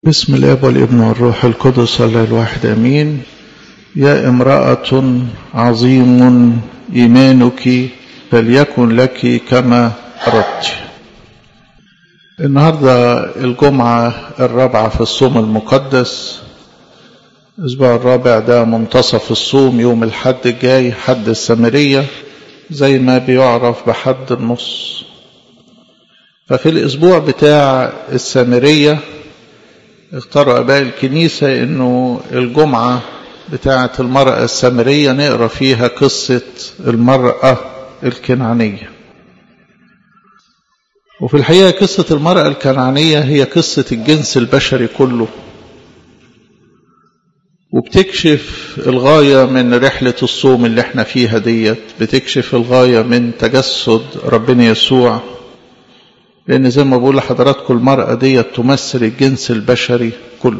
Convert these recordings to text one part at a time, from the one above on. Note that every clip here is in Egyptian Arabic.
بسم الاب والابن والروح القدس الله الواحد امين يا امراه عظيم ايمانك فليكن لك كما اردت النهارده الجمعه الرابعه في الصوم المقدس الاسبوع الرابع ده منتصف الصوم يوم الحد الجاي حد السامريه زي ما بيعرف بحد النص ففي الاسبوع بتاع السامريه اختاروا اباء الكنيسه انه الجمعه بتاعه المراه السامريه نقرا فيها قصه المراه الكنعانيه وفي الحقيقه قصه المراه الكنعانيه هي قصه الجنس البشري كله وبتكشف الغايه من رحله الصوم اللي احنا فيها ديت بتكشف الغايه من تجسد ربنا يسوع لأن زي ما بقول لحضراتكم المرأة دي تمثل الجنس البشري كله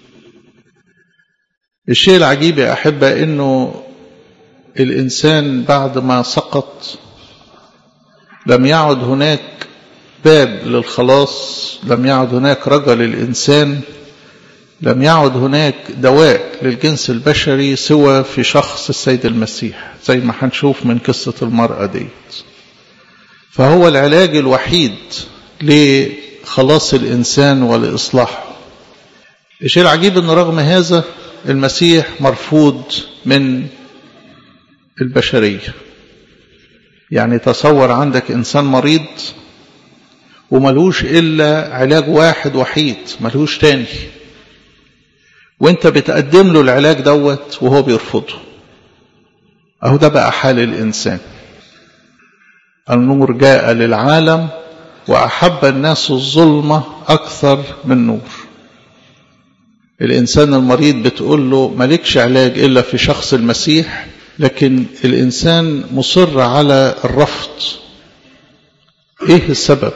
الشيء العجيب يا أحبة أنه الإنسان بعد ما سقط لم يعد هناك باب للخلاص لم يعد هناك رجا للإنسان لم يعد هناك دواء للجنس البشري سوى في شخص السيد المسيح زي ما هنشوف من قصة المرأة ديت فهو العلاج الوحيد لخلاص الإنسان ولإصلاحه الشيء العجيب أن رغم هذا المسيح مرفوض من البشرية يعني تصور عندك إنسان مريض وملهوش إلا علاج واحد وحيد ملهوش تاني وانت بتقدم له العلاج دوت وهو بيرفضه اهو ده بقى حال الانسان النور جاء للعالم وأحب الناس الظلمة أكثر من نور الإنسان المريض بتقول له مالكش علاج إلا في شخص المسيح لكن الإنسان مصر على الرفض إيه السبب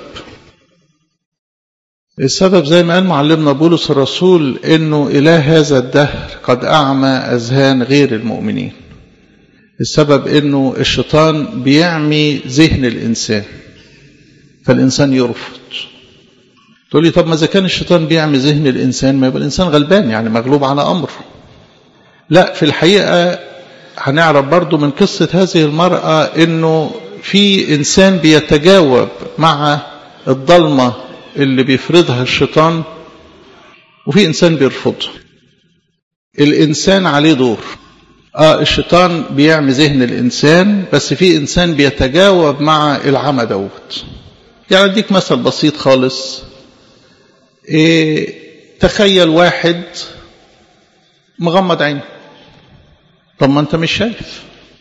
السبب زي ما قال معلمنا بولس الرسول إنه إله هذا الدهر قد أعمى أذهان غير المؤمنين السبب انه الشيطان بيعمي ذهن الانسان فالانسان يرفض تقول لي طب ما اذا كان الشيطان بيعمي ذهن الانسان ما يبقى الانسان غلبان يعني مغلوب على امره لا في الحقيقه هنعرف برضو من قصه هذه المراه انه في انسان بيتجاوب مع الضلمه اللي بيفرضها الشيطان وفي انسان بيرفضها الانسان عليه دور اه الشيطان بيعمي ذهن الانسان بس في انسان بيتجاوب مع العمى دوت يعني اديك مثل بسيط خالص إيه تخيل واحد مغمض عينه طب ما انت مش شايف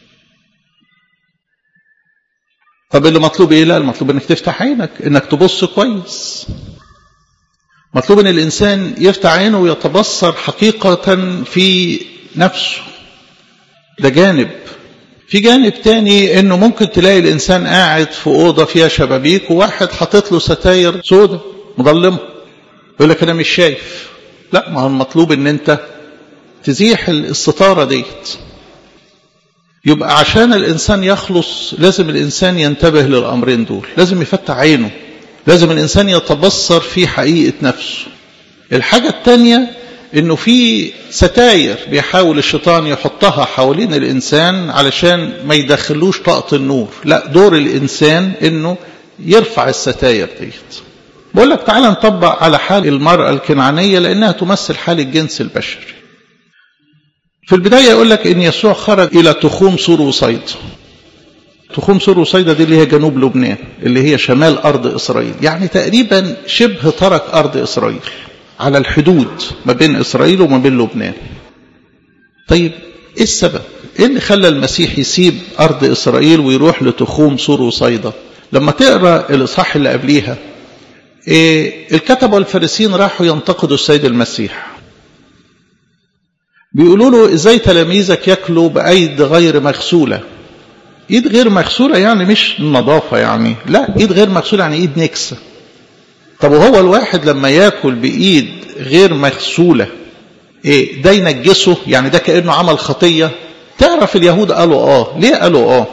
طب اللي مطلوب ايه لا المطلوب انك تفتح عينك انك تبص كويس مطلوب ان الانسان يفتح عينه ويتبصر حقيقة في نفسه ده جانب في جانب تاني انه ممكن تلاقي الانسان قاعد في اوضه فيها شبابيك وواحد حاطط له ستاير سودة مظلمه يقول لك انا مش شايف لا ما هو المطلوب ان انت تزيح الستاره ديت يبقى عشان الانسان يخلص لازم الانسان ينتبه للامرين دول لازم يفتح عينه لازم الانسان يتبصر في حقيقه نفسه الحاجه الثانيه انه في ستاير بيحاول الشيطان يحطها حوالين الانسان علشان ما يدخلوش طاقه النور لا دور الانسان انه يرفع الستاير ديت بقول لك تعالى نطبق على حال المراه الكنعانيه لانها تمثل حال الجنس البشري في البدايه يقول لك ان يسوع خرج الى تخوم سور وصيدا تخوم سور وصيدا دي اللي هي جنوب لبنان اللي هي شمال ارض اسرائيل يعني تقريبا شبه ترك ارض اسرائيل على الحدود ما بين إسرائيل وما بين لبنان طيب إيه السبب إيه اللي خلى المسيح يسيب أرض إسرائيل ويروح لتخوم سور وصيدا لما تقرأ الإصحاح اللي قبليها إيه الكتبة والفارسيين راحوا ينتقدوا السيد المسيح بيقولوا له ازاي تلاميذك ياكلوا بايد غير مغسوله ايد غير مغسوله يعني مش نظافه يعني لا ايد غير مغسوله يعني ايد نكسه طب وهو الواحد لما ياكل بايد غير مغسوله ايه ده ينجسه يعني ده كانه عمل خطيه تعرف اليهود قالوا اه ليه قالوا اه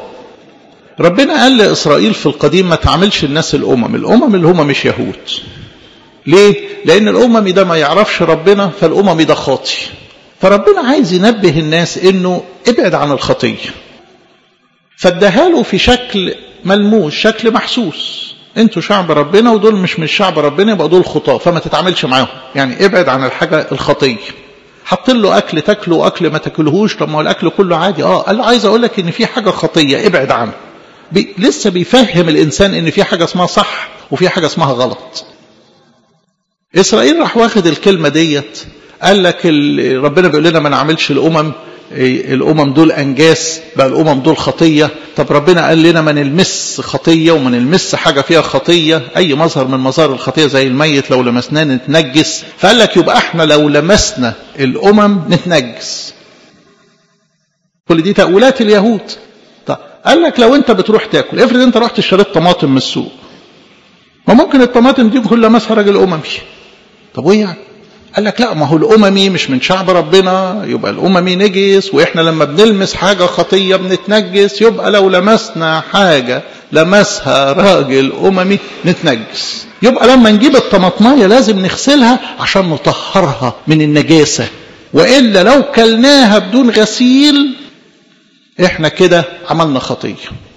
ربنا قال لاسرائيل في القديم ما تعملش الناس الامم الامم اللي هم مش يهود ليه؟ لأن الأممي ده ما يعرفش ربنا فالأممي ده خاطي فربنا عايز ينبه الناس إنه ابعد عن الخطية فاداها له في شكل ملموس شكل محسوس انتوا شعب ربنا ودول مش من شعب ربنا يبقى دول خطاه فما تتعاملش معاهم يعني ابعد عن الحاجه الخطيه حط له اكل تاكله واكل ما تاكلهوش طب ما هو الاكل كله عادي اه قال له عايز اقول لك ان في حاجه خطيه ابعد عنها بي لسه بيفهم الانسان ان في حاجه اسمها صح وفي حاجه اسمها غلط اسرائيل راح واخد الكلمه ديت قال لك ربنا بيقول لنا ما نعملش الامم الامم دول انجاس بقى الامم دول خطيه طب ربنا قال لنا ما نلمس خطيه وما نلمس حاجه فيها خطيه اي مظهر من مظاهر الخطيه زي الميت لو لمسناه نتنجس فقال لك يبقى احنا لو لمسنا الامم نتنجس كل دي تاويلات اليهود طب قال لك لو انت بتروح تاكل افرض انت رحت اشتريت طماطم من السوق ما ممكن الطماطم دي كلها لمسها راجل اممي طب وايه يعني قال لك لا ما هو الأممي مش من شعب ربنا يبقى الأممي نجس وإحنا لما بنلمس حاجة خطية بنتنجس يبقى لو لمسنا حاجة لمسها راجل أممي نتنجس يبقى لما نجيب الطماطماية لازم نغسلها عشان نطهرها من النجاسة وإلا لو كلناها بدون غسيل إحنا كده عملنا خطية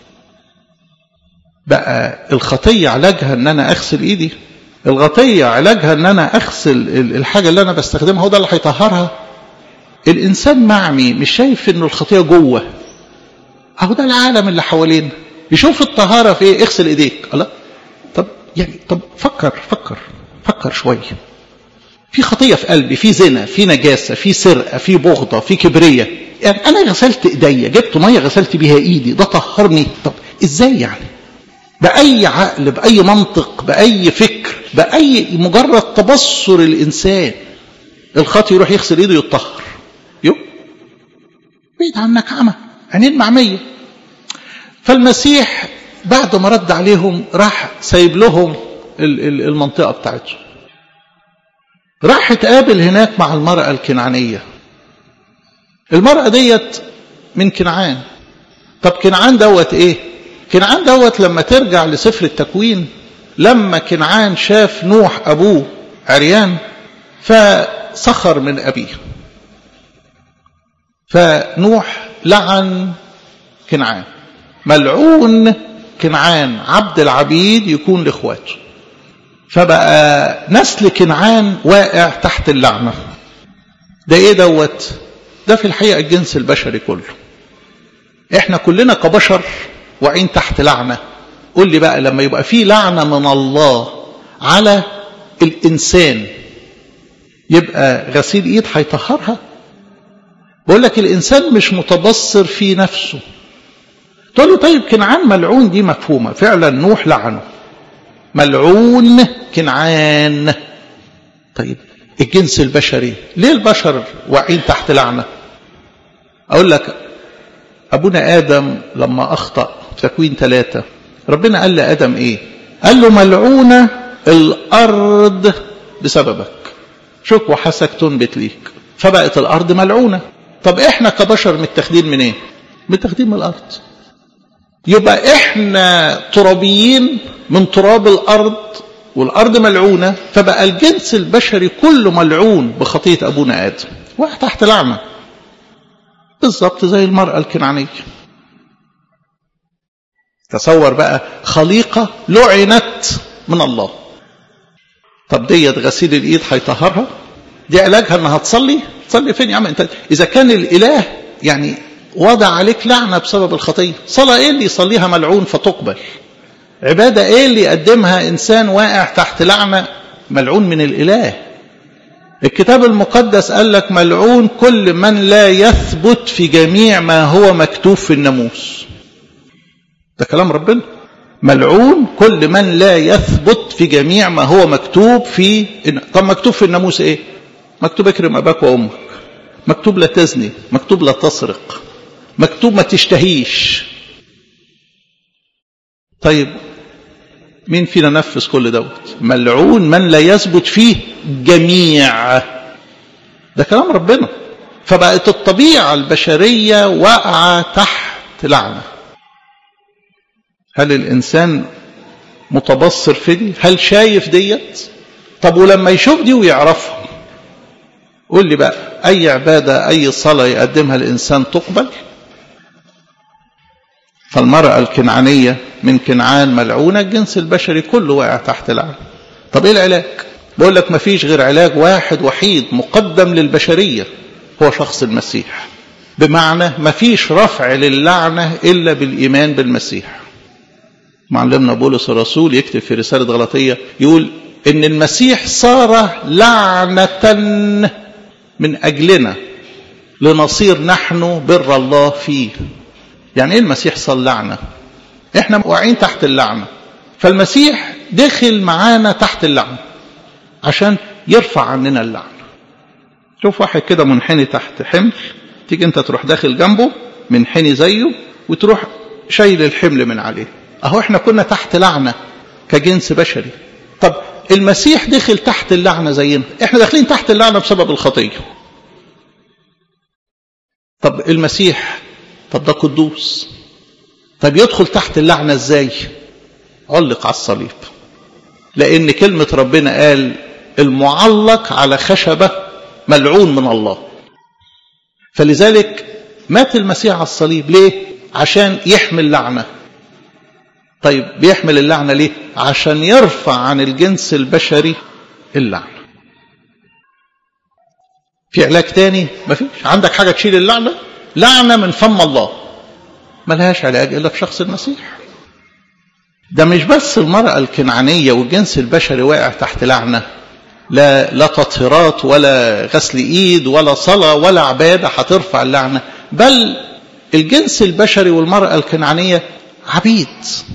بقى الخطية علاجها إن أنا أغسل إيدي الغطية علاجها ان انا اغسل الحاجة اللي انا بستخدمها هو ده اللي هيطهرها الانسان معمي مش شايف انه الخطية جوه اهو ده العالم اللي حوالينا يشوف الطهارة في ايه اغسل ايديك الله طب يعني طب فكر فكر فكر شوية في خطية في قلبي في زنا في نجاسة في سرقة في بغضة في كبرية يعني انا غسلت ايديا جبت مية غسلت بيها ايدي ده طهرني طب ازاي يعني بأي عقل بأي منطق بأي فكر بأي مجرد تبصر الإنسان الخاطي يروح يغسل إيده يتطهر يو بعيد عنك عمى عينين معمية فالمسيح بعد ما رد عليهم راح سايب لهم المنطقة بتاعتهم راح اتقابل هناك مع المرأة الكنعانية المرأة ديت من كنعان طب كنعان دوت ايه كنعان دوت لما ترجع لسفر التكوين لما كنعان شاف نوح أبوه عريان فسخر من أبيه فنوح لعن كنعان ملعون كنعان عبد العبيد يكون لاخواته فبقى نسل كنعان واقع تحت اللعنة ده ايه دوت ده في الحقيقة الجنس البشري كله احنا كلنا كبشر واقعين تحت لعنة قول لي بقى لما يبقى في لعنة من الله على الإنسان يبقى غسيل إيد هيطهرها بقول لك الإنسان مش متبصر في نفسه تقول له طيب كنعان ملعون دي مفهومة فعلا نوح لعنه ملعون كنعان طيب الجنس البشري ليه البشر واقعين تحت لعنة أقول لك أبونا آدم لما أخطأ في تكوين ثلاثة ربنا قال لآدم إيه قال له ملعونة الأرض بسببك شك وحسك تنبت ليك فبقت الأرض ملعونة طب إحنا كبشر متاخدين من إيه متاخدين من الأرض يبقى إحنا ترابيين من تراب الأرض والأرض ملعونة فبقى الجنس البشري كله ملعون بخطية أبونا آدم واحد تحت لعنة بالظبط زي المرأة الكنعانية تصور بقى خليقة لعنت من الله طب ديت غسيل الايد هيطهرها دي علاجها انها تصلي تصلي فين يا عم انت اذا كان الاله يعني وضع عليك لعنة بسبب الخطية صلاة ايه اللي يصليها ملعون فتقبل عبادة ايه اللي يقدمها انسان واقع تحت لعنة ملعون من الاله الكتاب المقدس قال لك ملعون كل من لا يثبت في جميع ما هو مكتوب في الناموس ده كلام ربنا ملعون كل من لا يثبت في جميع ما هو مكتوب في طب مكتوب في الناموس ايه مكتوب اكرم اباك وامك مكتوب لا تزني مكتوب لا تسرق مكتوب ما تشتهيش طيب مين فينا نفذ كل دوت ملعون من لا يثبت فيه جميع ده كلام ربنا فبقت الطبيعة البشرية واقعة تحت لعنة هل الإنسان متبصر في دي هل شايف ديت طب ولما يشوف دي ويعرفها قول لي بقى أي عبادة أي صلاة يقدمها الإنسان تقبل فالمرأة الكنعانية من كنعان ملعونة الجنس البشري كله واقع تحت لعنة طب إيه العلاج بقول لك مفيش غير علاج واحد وحيد مقدم للبشرية هو شخص المسيح بمعنى مفيش رفع للعنة إلا بالإيمان بالمسيح معلمنا بولس الرسول يكتب في رسالة غلطية يقول إن المسيح صار لعنة من أجلنا لنصير نحن بر الله فيه يعني إيه المسيح صار لعنة إحنا واقعين تحت اللعنة فالمسيح دخل معانا تحت اللعنة عشان يرفع عننا اللعنة شوف واحد كده منحني تحت حمل تيجي انت تروح داخل جنبه منحني زيه وتروح شايل الحمل من عليه اهو احنا كنا تحت لعنة كجنس بشري طب المسيح دخل تحت اللعنة زينا احنا داخلين تحت اللعنة بسبب الخطية طب المسيح طب ده قدوس طب يدخل تحت اللعنة ازاي علق على الصليب لان كلمة ربنا قال المعلق على خشبة ملعون من الله فلذلك مات المسيح على الصليب ليه عشان يحمل لعنة طيب بيحمل اللعنة ليه عشان يرفع عن الجنس البشري اللعنة في علاج تاني مفيش عندك حاجة تشيل اللعنة لعنة من فم الله ملهاش علاج إلا في شخص المسيح ده مش بس المرأة الكنعانية والجنس البشري واقع تحت لعنة لا لا تطهيرات ولا غسل ايد ولا صلاة ولا عبادة هترفع اللعنة بل الجنس البشري والمرأة الكنعانية عبيد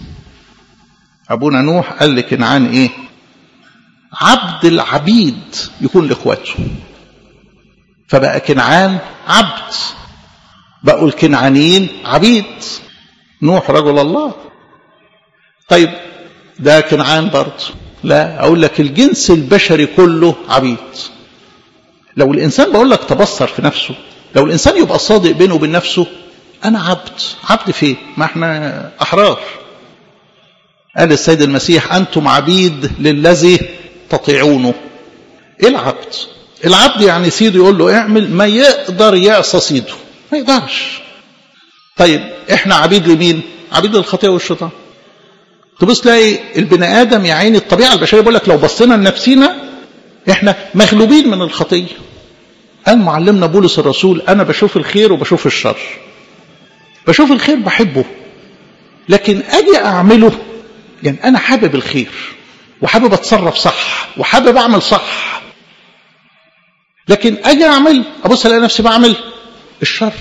أبونا نوح قال لكنعان إيه عبد العبيد يكون لإخواته فبقى كنعان عبد بقوا الكنعانيين عبيد نوح رجل الله طيب ده كنعان برضه لا أقول لك الجنس البشري كله عبيد لو الإنسان بقول لك تبصر في نفسه لو الإنسان يبقى صادق بينه وبين نفسه أنا عبد عبد فين ما احنا أحرار قال السيد المسيح أنتم عبيد للذي تطيعونه إيه العبد العبد يعني سيده يقول له اعمل ما يقدر يعصى سيده ما يقدرش طيب احنا عبيد لمين عبيد للخطيئة والشيطان تبص تلاقي البني ادم يا عيني الطبيعه البشريه بيقول لك لو بصينا لنفسينا احنا مغلوبين من الخطيه قال معلمنا بولس الرسول انا بشوف الخير وبشوف الشر بشوف الخير بحبه لكن اجي اعمله يعني انا حابب الخير وحابب اتصرف صح وحابب اعمل صح لكن اجي اعمل ابص الاقي نفسي بعمل الشر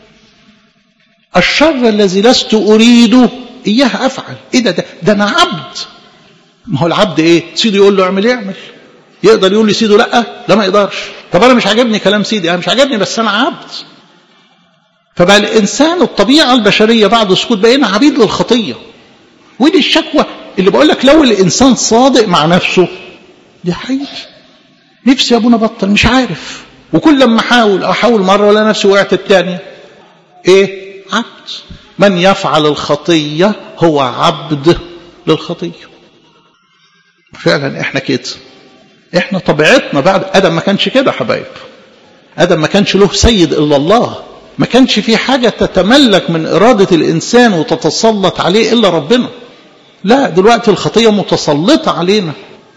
الشر الذي لست اريده اياه افعل ايه ده ده, ده انا عبد ما هو العبد ايه سيده يقول له اعمل اعمل يقدر يقول لي سيده لا لا ما يقدرش طب انا مش عاجبني كلام سيدي انا مش عاجبني بس انا عبد فبقى الانسان الطبيعه البشريه بعد سقوط بقينا عبيد للخطيه ودي الشكوى اللي بقول لك لو الانسان صادق مع نفسه دي حقيقي نفسي يا ابونا بطل مش عارف وكل لما احاول احاول مره ولا نفسي وقعت الثانيه ايه عبد من يفعل الخطيه هو عبد للخطيه فعلا احنا كده احنا طبيعتنا بعد ادم ما كانش كده حبايب ادم ما كانش له سيد الا الله ما كانش في حاجه تتملك من اراده الانسان وتتسلط عليه الا ربنا لا دلوقتي الخطيه متسلطه علينا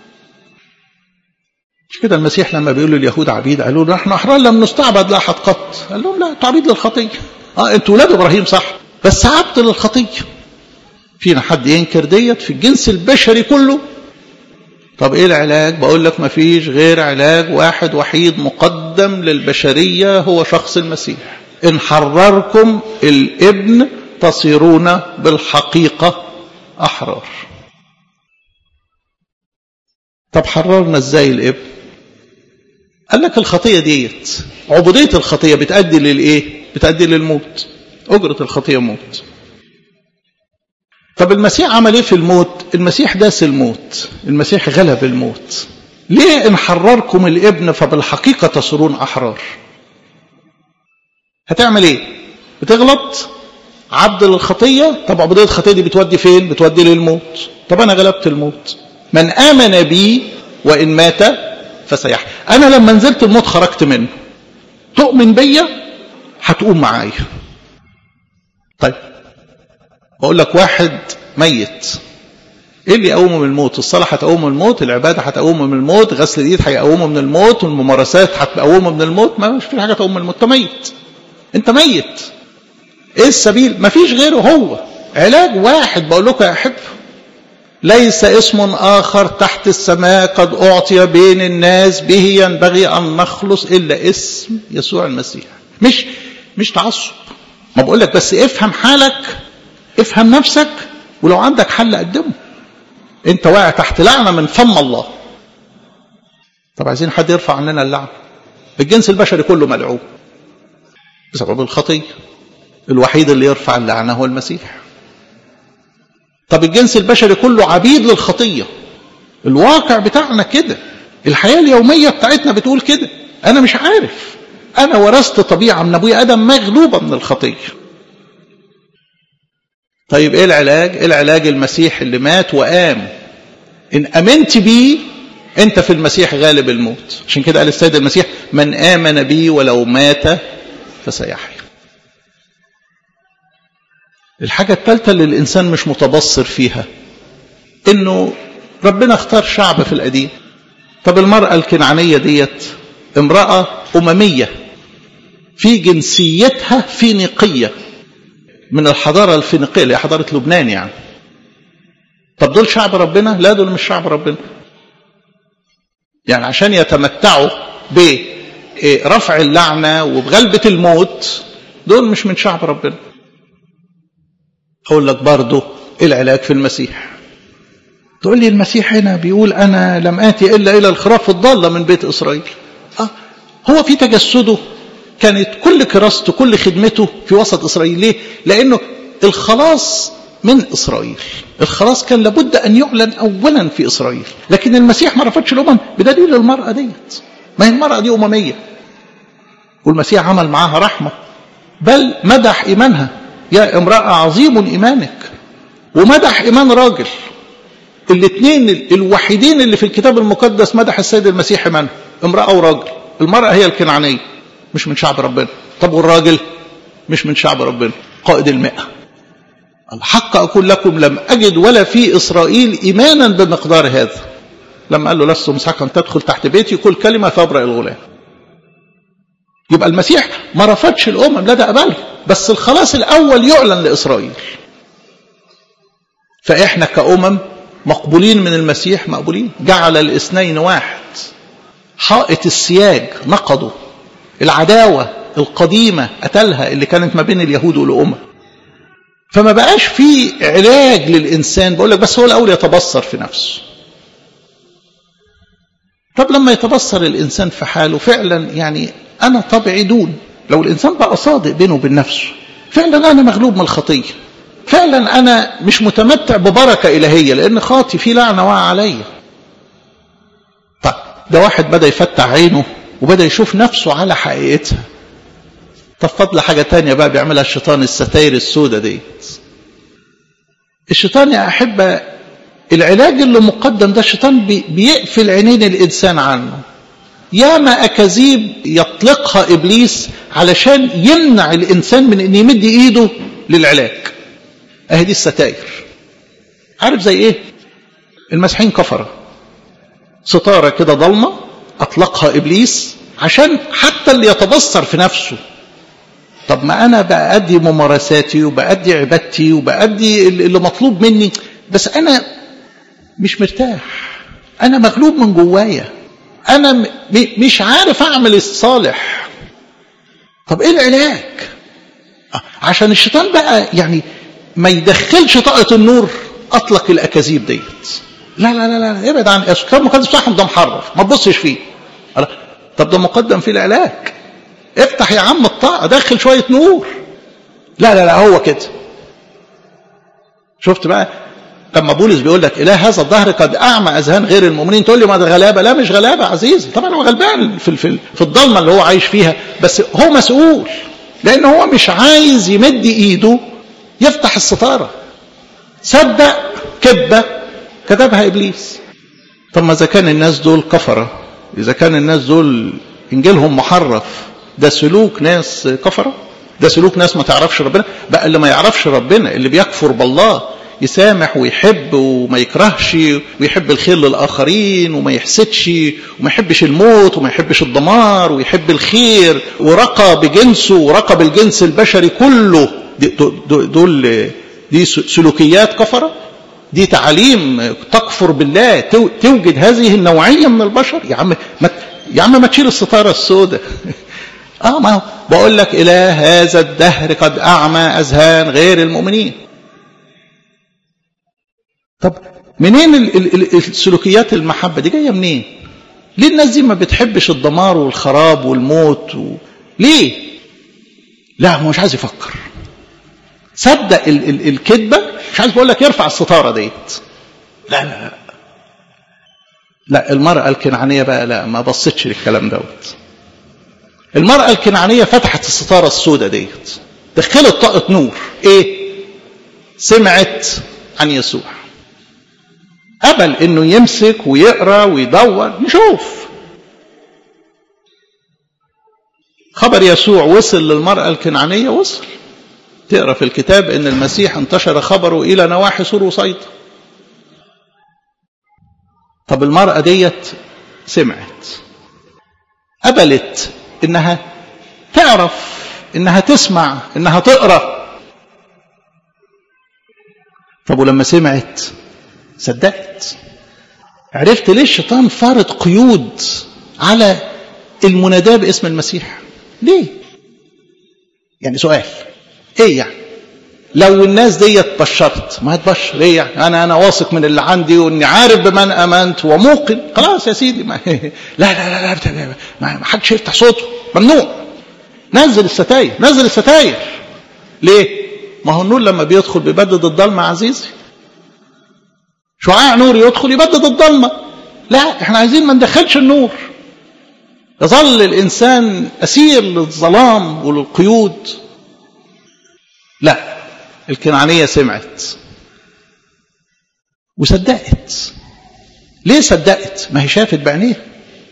مش كده المسيح لما بيقول لليهود عبيد قالوا له احنا احرار لم نستعبد لاحد قط قال لهم لا انتوا عبيد للخطيه اه انتوا ولاد ابراهيم صح بس عبد للخطيه فينا حد ينكر ديت في الجنس البشري كله طب ايه العلاج بقول لك مفيش غير علاج واحد وحيد مقدم للبشرية هو شخص المسيح ان حرركم الابن تصيرون بالحقيقة احرار طب حررنا ازاي الابن قال لك الخطية ديت عبودية الخطية بتأدي للايه بتأدي للموت أجرة الخطية موت طب المسيح عمل ايه في الموت المسيح داس الموت المسيح غلب الموت ليه ان حرركم الابن فبالحقيقة تصيرون احرار هتعمل ايه بتغلط عبد للخطية طب عبودية الخطية دي بتودي فين بتودي للموت طب انا غلبت الموت من امن بي وإن مات فسيحيا أنا لما نزلت الموت خرجت منه تؤمن بيا هتقوم معايا طيب بقول لك واحد ميت ايه اللي يقومه من الموت الصلاة هتقومه من الموت العبادة هتقومه من الموت غسل الايد هيقومه من الموت والممارسات هتقومه من الموت ما مش في حاجة تقوم من الموت انت ميت انت ميت ايه السبيل ما فيش غيره هو علاج واحد بقول لكم يا احب ليس اسم آخر تحت السماء قد أعطي بين الناس به ينبغي أن نخلص إلا اسم يسوع المسيح مش مش تعصب ما بقول لك بس افهم حالك افهم نفسك ولو عندك حل قدمه انت واقع تحت لعنة من فم الله طب عايزين حد يرفع عننا اللعنة الجنس البشري كله ملعون بسبب الخطية الوحيد اللي يرفع اللعنة هو المسيح طب الجنس البشري كله عبيد للخطية الواقع بتاعنا كده الحياة اليومية بتاعتنا بتقول كده أنا مش عارف أنا ورثت طبيعة من أبويا آدم مغلوبة من الخطية طيب إيه العلاج؟ إيه العلاج المسيح اللي مات وقام إن أمنت بيه أنت في المسيح غالب الموت عشان كده قال السيد المسيح من آمن بي ولو مات فسيحيا الحاجة الثالثة اللي الإنسان مش متبصر فيها إنه ربنا اختار شعب في القديم طب المرأة الكنعانية ديت امرأة أممية في جنسيتها فينيقية من الحضارة الفينيقية اللي هي حضارة لبنان يعني طب دول شعب ربنا لا دول مش شعب ربنا يعني عشان يتمتعوا برفع اللعنة وبغلبة الموت دول مش من شعب ربنا أقول لك برضه العلاج في المسيح تقول لي المسيح هنا بيقول أنا لم آتي إلا إلى الخراف الضالة من بيت إسرائيل آه هو في تجسده كانت كل كراسته كل خدمته في وسط إسرائيل ليه؟ لأنه الخلاص من إسرائيل الخلاص كان لابد أن يعلن أولا في إسرائيل لكن المسيح ما رفضش الأمم بدليل المرأة ديت ما هي المرأة دي أممية والمسيح عمل معاها رحمة بل مدح إيمانها يا امرأة عظيم إيمانك ومدح إيمان راجل الاثنين الوحيدين اللي في الكتاب المقدس مدح السيد المسيح إيمانه امرأة وراجل المرأة هي الكنعانية مش من شعب ربنا طب والراجل مش من شعب ربنا قائد المئة الحق أقول لكم لم أجد ولا في إسرائيل إيمانا بمقدار هذا لما قال له لست مسحقا تدخل تحت بيتي كل كلمة فابرأ الغلام يبقى المسيح ما رفضش الأمم لا ده قبلها بس الخلاص الأول يعلن لإسرائيل فإحنا كأمم مقبولين من المسيح مقبولين جعل الاثنين واحد حائط السياج نقضه العداوة القديمة قتلها اللي كانت ما بين اليهود والأمم فما بقاش في علاج للإنسان بقول لك بس هو الأول يتبصر في نفسه طب لما يتبصر الإنسان في حاله فعلا يعني أنا طبعي دون لو الإنسان بقى صادق بينه وبين نفسه فعلا أنا مغلوب من الخطية فعلا أنا مش متمتع ببركة إلهية لأن خاطي في لعنة واقع عليا طب ده واحد بدأ يفتح عينه وبدأ يشوف نفسه على حقيقتها طب فضل حاجة تانية بقى بيعملها الشيطان الستاير السودة ديت الشيطان يا أحبة العلاج اللي مقدم ده الشيطان بيقفل عينين الإنسان عنه ياما أكاذيب يطلقها إبليس علشان يمنع الإنسان من أن يمد إيده للعلاج أهي دي الستاير عارف زي إيه المسيحيين كفرة ستارة كده ضلمة أطلقها إبليس عشان حتى اللي يتبصر في نفسه طب ما أنا بأدي ممارساتي وبأدي عبادتي وبأدي اللي مطلوب مني بس أنا مش مرتاح أنا مغلوب من جوايا أنا مش عارف أعمل الصالح طب إيه العلاج عشان الشيطان بقى يعني ما يدخلش طاقة النور أطلق الأكاذيب ديت لا لا لا لا ابعد عن الكتاب المقدس بتاعهم ده محرف ما تبصش فيه طب ده مقدم فيه العلاج افتح يا عم الطاقة دخل شوية نور لا لا لا هو كده شفت بقى لما بولس بيقول لك اله هذا الظهر قد اعمى اذهان غير المؤمنين تقول لي ما ده غلابه لا مش غلابه عزيزي طبعا هو غلبان في في في الضلمه اللي هو عايش فيها بس هو مسؤول لان هو مش عايز يمد ايده يفتح الستاره صدق كذبه كتبها ابليس طب ما اذا كان الناس دول كفره اذا كان الناس دول انجيلهم محرف ده سلوك ناس كفره ده سلوك ناس ما تعرفش ربنا بقى اللي ما يعرفش ربنا اللي بيكفر بالله يسامح ويحب وما يكرهش ويحب الخير للآخرين وما يحسدش وما يحبش الموت وما يحبش الدمار ويحب الخير ورقى بجنسه ورقى بالجنس البشري كله دول دي سلوكيات كفرة دي تعاليم تكفر بالله توجد هذه النوعية من البشر يا عم ما يا عم ما تشيل الستارة السوداء اه ما بقول لك إله هذا الدهر قد أعمى أذهان غير المؤمنين طب منين ال ال السلوكيات المحبة دي جاية منين ليه الناس دي ما بتحبش الدمار والخراب والموت و... ليه لا هو مش عايز يفكر صدق ال ال الكذبة مش عايز بقول لك يرفع الستارة ديت لا لا لا لا المرأة الكنعانية بقى لا ما بصتش للكلام دوت المرأة الكنعانية فتحت الستارة السوداء ديت دخلت طاقة نور ايه سمعت عن يسوع قبل انه يمسك ويقرا ويدور نشوف خبر يسوع وصل للمرأة الكنعانية وصل تقرا في الكتاب ان المسيح انتشر خبره الى نواحي سور وصيدا طب المرأة ديت سمعت قبلت انها تعرف انها تسمع انها تقرا طب ولما سمعت صدقت عرفت ليه الشيطان فارض قيود على المناداة باسم المسيح ليه يعني سؤال ايه يعني لو الناس ديت بشرت ما هتبشر ايه يعني انا انا واثق من اللي عندي واني عارف بمن امنت وموقن خلاص يا سيدي ما لا لا لا لا ما حدش يفتح صوته ممنوع نزل الستاير نزل الستاير ليه ما هو النور لما بيدخل بيبدد الضلمه عزيزي شعاع نور يدخل يبدد الضلمه لا احنا عايزين ما ندخلش النور يظل الانسان اسير للظلام وللقيود لا الكنعانيه سمعت وصدقت ليه صدقت ما هي شافت بعينيها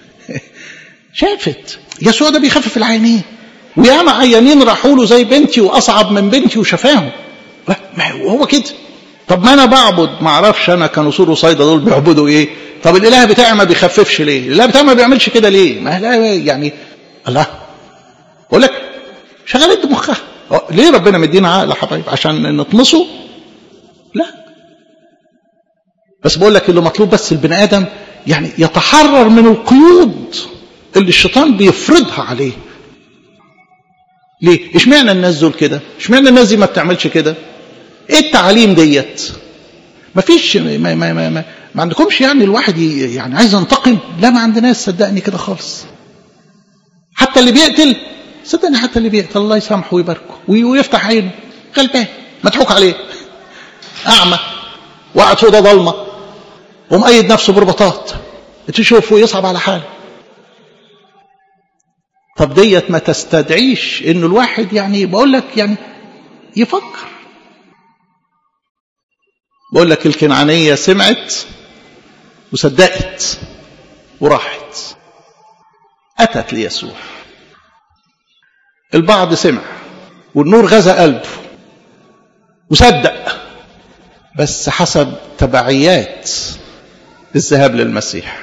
شافت يسوع ده بيخفف العينين وياما عيانين راحوا له زي بنتي واصعب من بنتي وشفاهم ما هو كده طب ما انا بعبد ما اعرفش انا كانوا سور وصيدا دول بيعبدوا ايه طب الاله بتاعي ما بيخففش ليه الاله بتاعي ما بيعملش كده ليه ما لا يعني الله اقول لك شغلت مخها ليه ربنا مدينا عقل يا حبايب عشان نطمسه لا بس بقول لك اللي مطلوب بس البني ادم يعني يتحرر من القيود اللي الشيطان بيفرضها عليه ليه اشمعنى الناس دول كده اشمعنى الناس دي ما بتعملش كده ايه التعاليم ديت ما فيش ما, ما, ما, ما, ما عندكمش يعني الواحد يعني عايز ينتقم لا ما عندناش صدقني كده خالص حتى اللي بيقتل صدقني حتى اللي بيقتل الله يسامحه ويباركه ويفتح عينه غلبان مضحوك عليه اعمى وقعد في اوضه ضلمه ومقيد نفسه برباطات تشوفه يصعب على حاله طب ديت ما تستدعيش انه الواحد يعني بقول لك يعني يفكر بقول لك الكنعانيه سمعت وصدقت وراحت اتت ليسوع البعض سمع والنور غزا قلبه وصدق بس حسب تبعيات الذهاب للمسيح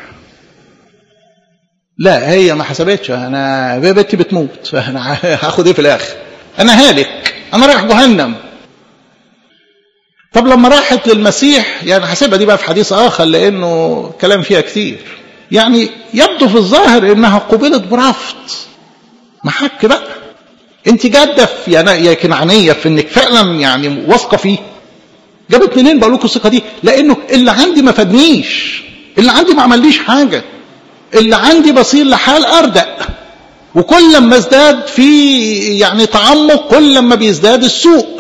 لا هي ما حسبتش انا بنتي بتموت انا هاخد ايه في الاخر انا هالك انا رايح جهنم طب لما راحت للمسيح يعني حاسبها دي بقى في حديث اخر لانه كلام فيها كتير يعني يبدو في الظاهر انها قبلت برفض محك بقى انت جاده في يا كنعانيه في انك فعلا يعني واثقه فيه جابت منين بقول لكم الثقه دي لانه اللي عندي ما فادنيش اللي عندي ما عمليش حاجه اللي عندي بصير لحال اردأ وكل ما ازداد في يعني تعمق كل ما بيزداد السوء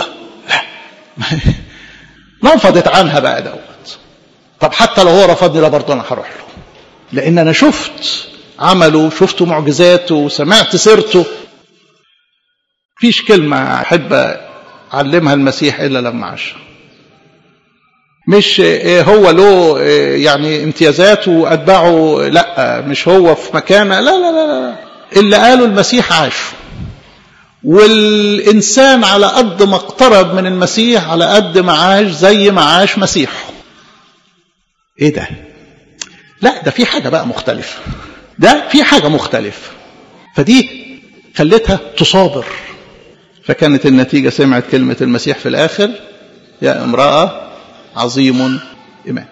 نفضت عنها بقى دوت طب حتى لو هو رفضني لا برضه انا هروح له لان انا شفت عمله شفت معجزاته سمعت سيرته فيش كلمة أحب أعلمها المسيح إلا لما عاشها مش هو له يعني امتيازات واتباعه لا مش هو في مكانه لا لا لا لا اللي قاله المسيح عاشه والإنسان على قد ما اقترب من المسيح على قد ما عاش زي ما عاش مسيحه ايه ده لا ده في حاجة بقى مختلفة ده في حاجة مختلفة فدي خلتها تصابر فكانت النتيجة سمعت كلمة المسيح في الآخر يا امرأة عظيم إيمانك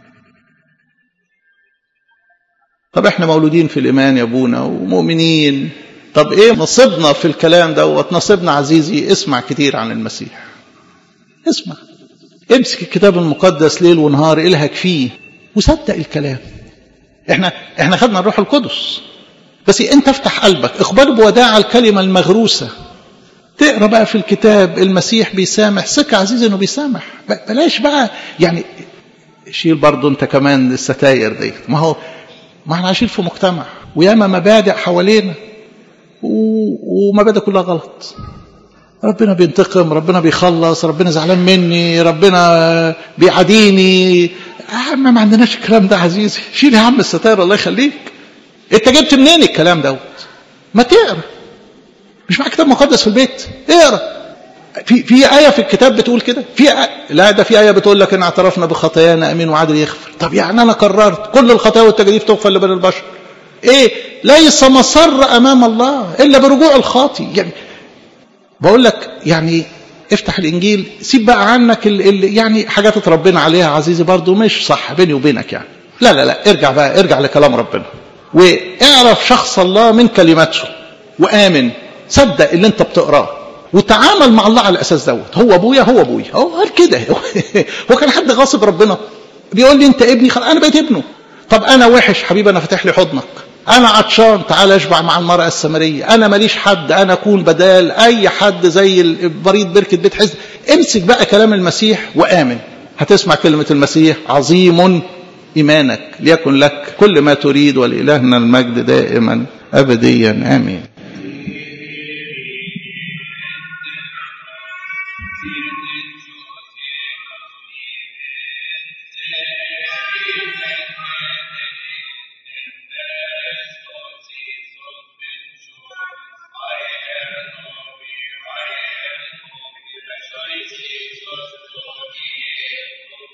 طب احنا مولودين في الإيمان يا أبونا ومؤمنين طب ايه نصيبنا في الكلام دوت نصيبنا عزيزي اسمع كتير عن المسيح اسمع امسك الكتاب المقدس ليل ونهار الهك فيه وصدق الكلام احنا احنا خدنا الروح القدس بس انت افتح قلبك اقبل بوداع الكلمه المغروسه تقرا بقى في الكتاب المسيح بيسامح ثق عزيزي انه بيسامح بلاش بقى يعني شيل برضه انت كمان الستاير دي ما هو ما احنا عايشين في مجتمع وياما مبادئ حوالينا ومبادئ كلها غلط ربنا بينتقم ربنا بيخلص ربنا زعلان مني ربنا بيعاديني يا عم ما عندناش الكلام ده عزيزي شيل يا عم الستاير الله يخليك انت جبت منين الكلام دوت ما تقرا مش معاك كتاب مقدس في البيت اقرا في في آية في الكتاب بتقول كده في آية لا ده في آية بتقول لك إن اعترفنا بخطايانا أمين وعادل يغفر طب يعني أنا قررت كل الخطايا والتجديف تغفر لبني البشر إيه ليس مصر أمام الله إلا برجوع الخاطي يعني بقول لك يعني افتح الإنجيل سيب بقى عنك ال ال يعني حاجات اتربينا عليها عزيزي برضو مش صح بيني وبينك يعني لا لا لا ارجع بقى ارجع لكلام ربنا واعرف شخص الله من كلماته وآمن صدق اللي انت بتقراه وتعامل مع الله على الاساس دوت هو ابويا هو ابويا هو قال كده هو كان حد غاصب ربنا بيقول لي انت ابني خلاص انا بقيت ابنه طب انا وحش حبيبي انا فاتح لي حضنك انا عطشان تعال اشبع مع المرأة السامرية انا ماليش حد انا اكون بدال اي حد زي بريد بركة بيت حزن امسك بقى كلام المسيح وامن هتسمع كلمة المسيح عظيم ايمانك ليكن لك كل ما تريد ولإلهنا المجد دائما ابديا امين